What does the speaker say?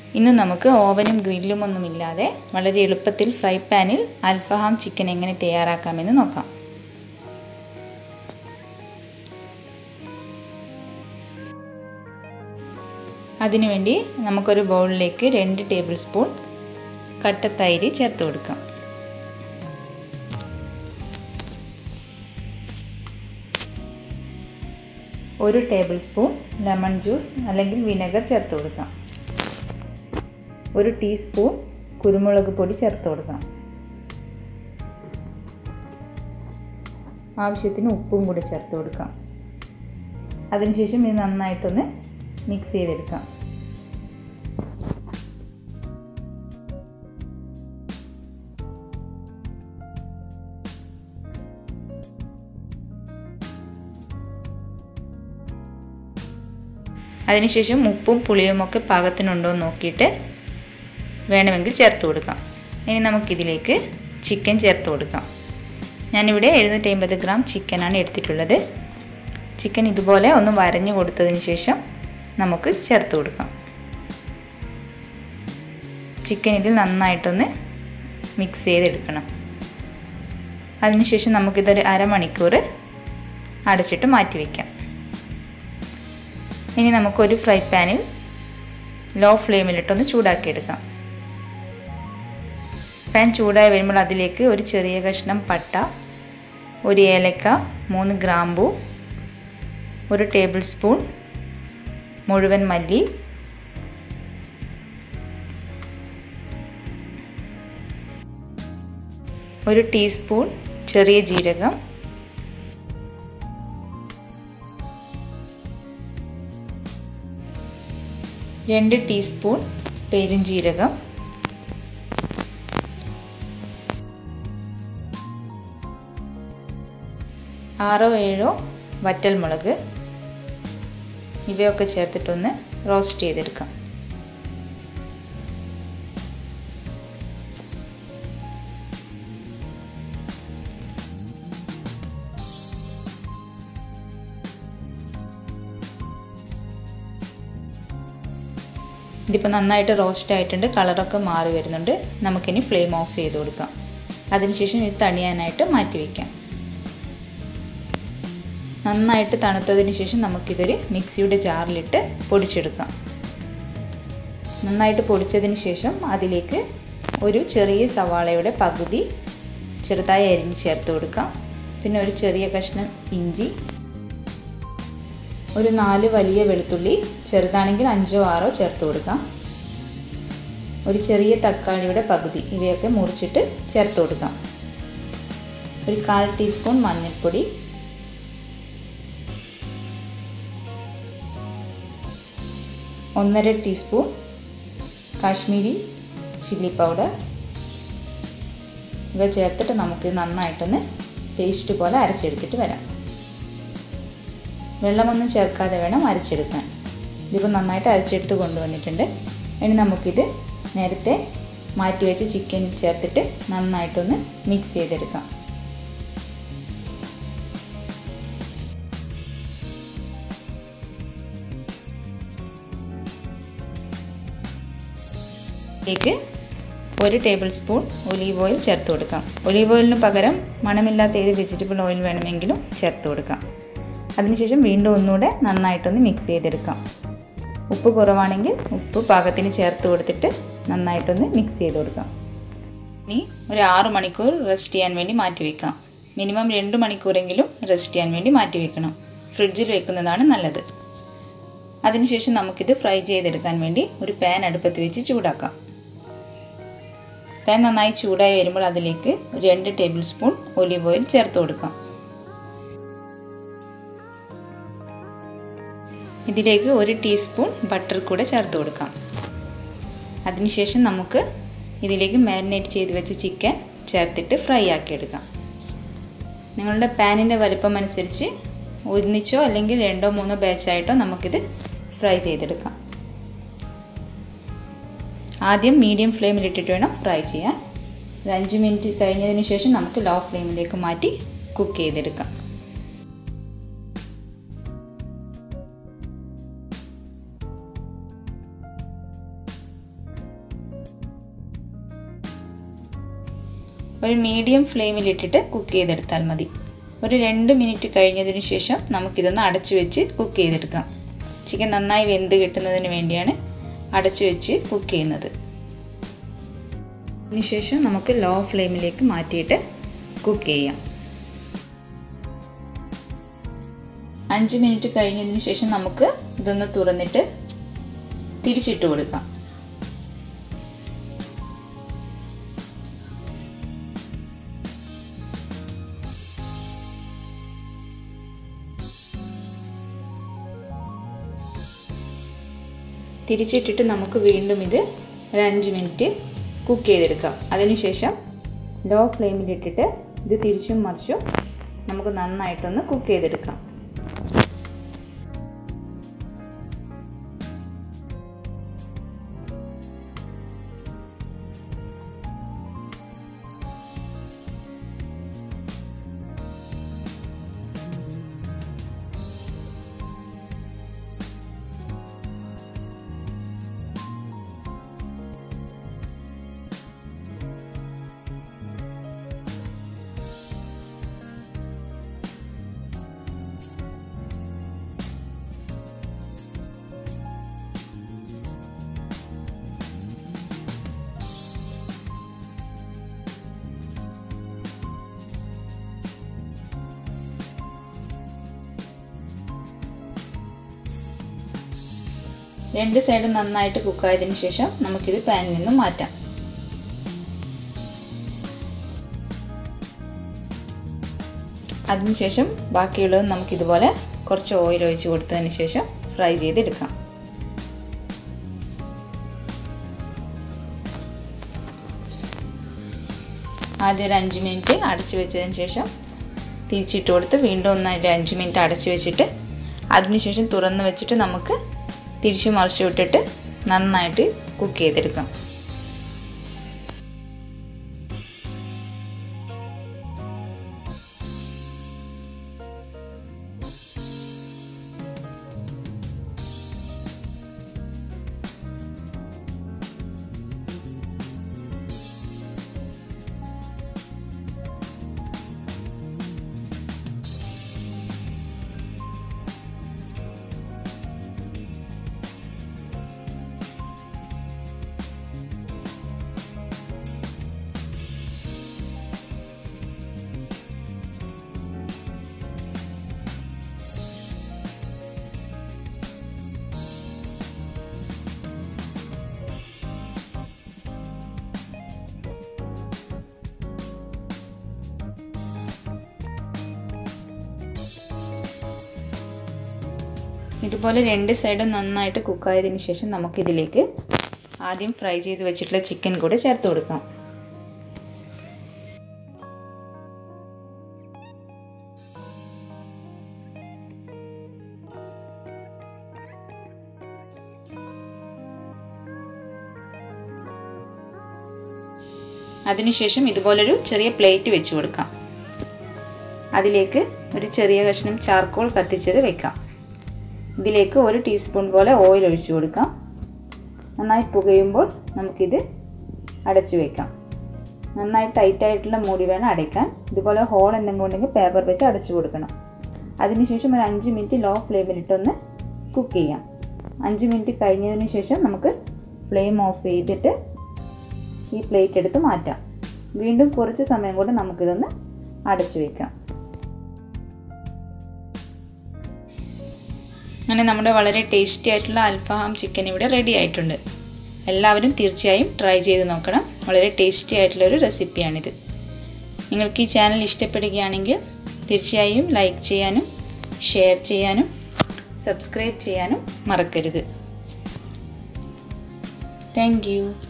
ഇന്ന് നമുക്ക് ഓവനും ഗ്രില്ലും ഒന്നുമില്ലാതെ വളരെ എളുപ്പത്തിൽ ഫ്രൈ പാനിൽ അൽഫഹാം ചിക്കൻ എങ്ങനെ തയ്യാറാക്കാമെന്ന് നോക്കാം അതിനുവേണ്ടി നമുക്കൊരു ബൗളിലേക്ക് രണ്ട് ടേബിൾ സ്പൂൺ കട്ടത്തൈര് ചേർത്ത് കൊടുക്കാം ഒരു ടേബിൾ സ്പൂൺ ലെമൺ ജ്യൂസ് അല്ലെങ്കിൽ വിനെഗർ ചേർത്ത് കൊടുക്കാം ഒരു ടീസ്പൂൺ കുരുമുളക് പൊടി ചേർത്ത് കൊടുക്കാം ആവശ്യത്തിന് ഉപ്പും കൂടി ചേർത്ത് കൊടുക്കാം അതിനുശേഷം ഇത് നന്നായിട്ടൊന്ന് മിക്സ് ചെയ്തെടുക്കാം അതിനുശേഷം ഉപ്പും പുളിയും ഒക്കെ പാകത്തിനുണ്ടോ എന്ന് നോക്കിയിട്ട് വേണമെങ്കിൽ ചേർത്ത് കൊടുക്കാം ഇനി നമുക്കിതിലേക്ക് ചിക്കൻ ചേർത്ത് കൊടുക്കാം ഞാനിവിടെ എഴുന്നൂറ്റി അമ്പത് ഗ്രാം ചിക്കനാണ് എടുത്തിട്ടുള്ളത് ചിക്കൻ ഇതുപോലെ ഒന്ന് വരഞ്ഞു കൊടുത്തതിന് ശേഷം നമുക്ക് ചേർത്ത് കൊടുക്കാം ചിക്കൻ ഇതിൽ നന്നായിട്ടൊന്ന് മിക്സ് ചെയ്തെടുക്കണം അതിനുശേഷം നമുക്കിതൊരു അരമണിക്കൂർ അടച്ചിട്ട് മാറ്റി വയ്ക്കാം ഇനി നമുക്കൊരു ഫ്രൈ പാനിൽ ലോ ഫ്ലെയിമിലിട്ടൊന്ന് ചൂടാക്കിയെടുക്കാം പാൻ ചൂടായി വരുമ്പോൾ അതിലേക്ക് ഒരു ചെറിയ കഷ്ണം പട്ട ഒരു ഏലക്ക മൂന്ന് ഗ്രാമ്പു ഒരു ടേബിൾ സ്പൂൺ മുഴുവൻ മല്ലി ഒരു ടീസ്പൂൺ ചെറിയ ജീരകം രണ്ട് ടീസ്പൂൺ പെരുംജീരകം ആറോ ഏഴോ വറ്റൽമുളക് ഇവയൊക്കെ ചേർത്തിട്ടൊന്ന് റോസ്റ്റ് ചെയ്തെടുക്കാം ഇതിപ്പോൾ നന്നായിട്ട് റോസ്റ്റ് ആയിട്ടുണ്ട് കളറൊക്കെ മാറി വരുന്നുണ്ട് നമുക്കിനി ഫ്ലെയിം ഓഫ് ചെയ്ത് കൊടുക്കാം അതിനുശേഷം ഇത് തണിയാനായിട്ട് മാറ്റി വയ്ക്കാം നന്നായിട്ട് തണുത്തതിന് ശേഷം നമുക്കിതൊരു മിക്സിയുടെ ജാറിലിട്ട് പൊടിച്ചെടുക്കാം നന്നായിട്ട് പൊടിച്ചതിന് ശേഷം അതിലേക്ക് ഒരു ചെറിയ സവാളയുടെ പകുതി ചെറുതായി അരിഞ്ഞ് ചേർത്ത് കൊടുക്കാം പിന്നെ ഒരു ചെറിയ കഷ്ണം ഇഞ്ചി ഒരു നാല് വലിയ വെളുത്തുള്ളി ചെറുതാണെങ്കിൽ അഞ്ചോ ആറോ ചേർത്ത് കൊടുക്കാം ഒരു ചെറിയ തക്കാളിയുടെ പകുതി ഇവയൊക്കെ മുറിച്ചിട്ട് ചേർത്ത് കൊടുക്കാം ഒരു കാൽ ടീസ്പൂൺ മഞ്ഞൾപ്പൊടി ഒന്നര ടീസ്പൂൺ കാശ്മീരി ചില്ലി പൗഡർ ഇവ ചേർത്തിട്ട് നമുക്ക് നന്നായിട്ടൊന്ന് പേസ്റ്റ് പോലെ അരച്ചെടുത്തിട്ട് വരാം വെള്ളമൊന്നും ചേർക്കാതെ വേണം അരച്ചെടുക്കാൻ ഇതിപ്പോൾ നന്നായിട്ട് അരച്ചെടുത്ത് കൊണ്ടുവന്നിട്ടുണ്ട് ഇനി നമുക്കിത് നേരത്തെ മാറ്റി വെച്ച് ചിക്കൻ ചേർത്തിട്ട് നന്നായിട്ടൊന്ന് മിക്സ് ചെയ്തെടുക്കാം ഇതിലേക്ക് ഒരു ടേബിൾ സ്പൂൺ ഒലീവ് ഓയിൽ ചേർത്ത് കൊടുക്കാം ഒലീവ് ഓയിലിന് പകരം മണമില്ലാത്ത ഏത് വെജിറ്റബിൾ ഓയിൽ വേണമെങ്കിലും ചേർത്ത് കൊടുക്കാം അതിനുശേഷം വീണ്ടും ഒന്നുകൂടെ നന്നായിട്ടൊന്ന് മിക്സ് ചെയ്തെടുക്കാം ഉപ്പ് കുറവാണെങ്കിൽ ഉപ്പ് പാകത്തിന് ചേർത്ത് കൊടുത്തിട്ട് നന്നായിട്ടൊന്ന് മിക്സ് ചെയ്ത് കൊടുക്കാം ഇനി ഒരു ആറ് മണിക്കൂർ റെസ്റ്റ് ചെയ്യാൻ വേണ്ടി മാറ്റി വയ്ക്കാം മിനിമം രണ്ട് മണിക്കൂറെങ്കിലും റെസ്റ്റ് ചെയ്യാൻ വേണ്ടി മാറ്റി വെക്കണം ഫ്രിഡ്ജിൽ വെക്കുന്നതാണ് നല്ലത് അതിനുശേഷം നമുക്കിത് ഫ്രൈ ചെയ്തെടുക്കാൻ വേണ്ടി ഒരു പാൻ അടുപ്പത്ത് വെച്ച് ചൂടാക്കാം പാൻ നന്നായി ചൂടായി വരുമ്പോൾ അതിലേക്ക് രണ്ട് ടേബിൾ സ്പൂൺ ഒലിവ് ഓയിൽ ചേർത്ത് കൊടുക്കാം ഇതിലേക്ക് ഒരു ടീസ്പൂൺ ബട്ടർ കൂടെ ചേർത്ത് കൊടുക്കാം അതിനുശേഷം നമുക്ക് ഇതിലേക്ക് മാരിനേറ്റ് ചെയ്ത് വെച്ച ചിക്കൻ ചേർത്തിട്ട് ഫ്രൈ ആക്കിയെടുക്കാം നിങ്ങളുടെ പാനിൻ്റെ വലിപ്പം അനുസരിച്ച് ഒന്നിച്ചോ അല്ലെങ്കിൽ രണ്ടോ മൂന്നോ ബാച്ചായിട്ടോ നമുക്കിത് ഫ്രൈ ചെയ്തെടുക്കാം ആദ്യം മീഡിയം ഫ്ലെയിമിലിട്ടിട്ട് വേണം ഫ്രൈ ചെയ്യാൻ ഒരു അഞ്ച് മിനിറ്റ് കഴിഞ്ഞതിന് ശേഷം നമുക്ക് ലോ ഫ്ലെയിമിലേക്ക് മാറ്റി കുക്ക് ചെയ്തെടുക്കാം ഒരു മീഡിയം ഫ്ലെയിമിലിട്ടിട്ട് കുക്ക് ചെയ്തെടുത്താൽ മതി ഒരു രണ്ട് മിനിറ്റ് കഴിഞ്ഞതിന് ശേഷം നമുക്കിതൊന്ന് അടച്ചു വെച്ച് കുക്ക് ചെയ്തെടുക്കാം ചിക്കൻ നന്നായി വെന്ത് കിട്ടുന്നതിന് വേണ്ടിയാണ് അടച്ചു വെച്ച് കുക്ക് ചെയ്യുന്നത് അതിനുശേഷം നമുക്ക് ലോ ഫ്ലെയിമിലേക്ക് മാറ്റിയിട്ട് കുക്ക് ചെയ്യാം അഞ്ച് മിനിറ്റ് കഴിഞ്ഞതിന് ശേഷം നമുക്ക് ഇതൊന്ന് തുറന്നിട്ട് തിരിച്ചിട്ട് കൊടുക്കാം തിരിച്ചിട്ടിട്ട് നമുക്ക് വീണ്ടും ഇത് ഒരു അഞ്ച് മിനിറ്റ് കുക്ക് ചെയ്തെടുക്കാം അതിനുശേഷം ലോ ഫ്ലെയിമിലിട്ടിട്ട് ഇത് തിരിച്ചും മറിച്ചും നമുക്ക് നന്നായിട്ടൊന്ന് കുക്ക് ചെയ്തെടുക്കാം രണ്ട് സൈഡും നന്നായിട്ട് കുക്കായതിനു ശേഷം നമുക്കിത് പാനിൽ നിന്നും മാറ്റാം അതിനുശേഷം ബാക്കിയുള്ളത് നമുക്കിതുപോലെ കുറച്ച് ഓയിൽ ഒഴിച്ച് കൊടുത്തതിന് ശേഷം ഫ്രൈ ചെയ്തെടുക്കാം ആദ്യം ഒരു അഞ്ച് മിനിറ്റ് അടച്ചു വെച്ചതിന് ശേഷം തിരിച്ചിട്ട് കൊടുത്ത് വീണ്ടും ഒന്ന് ഒരു അഞ്ച് മിനിറ്റ് അടച്ചു വെച്ചിട്ട് അതിനുശേഷം തുറന്ന് വെച്ചിട്ട് നമുക്ക് തിരിച്ചു മറിച്ച് വിട്ടിട്ട് നന്നായിട്ട് കുക്ക് ചെയ്തെടുക്കാം ഇതുപോലെ രണ്ട് സൈഡും നന്നായിട്ട് കുക്കായതിന് ശേഷം നമുക്കിതിലേക്ക് ആദ്യം ഫ്രൈ ചെയ്ത് വെച്ചിട്ടുള്ള ചിക്കൻ കൂടെ ചേർത്ത് കൊടുക്കാം അതിനുശേഷം ഇതുപോലൊരു ചെറിയ പ്ലേറ്റ് വെച്ച് കൊടുക്കാം അതിലേക്ക് ഒരു ചെറിയ കഷ്ണം ചാർക്കോൾ കത്തിച്ചത് വെക്കാം ഇതിലേക്ക് ഒരു ടീസ്പൂൺ പോലെ ഓയിൽ ഒഴിച്ചു കൊടുക്കാം നന്നായി പുകയുമ്പോൾ നമുക്കിത് അടച്ചു വെക്കാം നന്നായി ടൈറ്റ് ആയിട്ടുള്ള മൂടി വേണം അടയ്ക്കാൻ ഇതുപോലെ ഹോൾ എന്തെങ്കിലും ഉണ്ടെങ്കിൽ പേപ്പർ വെച്ച് അടച്ചു കൊടുക്കണം അതിനുശേഷം ഒരു അഞ്ച് മിനിറ്റ് ലോ ഫ്ലെയിമിലിട്ടൊന്ന് കുക്ക് ചെയ്യാം അഞ്ച് മിനിറ്റ് കഴിഞ്ഞതിന് ശേഷം നമുക്ക് ഫ്ലെയിം ഓഫ് ചെയ്തിട്ട് ഈ പ്ലേറ്റ് എടുത്ത് മാറ്റാം വീണ്ടും കുറച്ച് സമയം കൂടെ നമുക്കിതൊന്ന് അടച്ചു വെക്കാം അങ്ങനെ നമ്മുടെ വളരെ ടേസ്റ്റി ആയിട്ടുള്ള അൽഫഹാം ചിക്കൻ ഇവിടെ റെഡി ആയിട്ടുണ്ട് എല്ലാവരും തീർച്ചയായും ട്രൈ ചെയ്ത് നോക്കണം വളരെ ടേസ്റ്റി ആയിട്ടുള്ള ഒരു റെസിപ്പിയാണിത് നിങ്ങൾക്ക് ഈ ചാനൽ ഇഷ്ടപ്പെടുകയാണെങ്കിൽ തീർച്ചയായും ലൈക്ക് ചെയ്യാനും ഷെയർ ചെയ്യാനും സബ്സ്ക്രൈബ് ചെയ്യാനും മറക്കരുത് താങ്ക്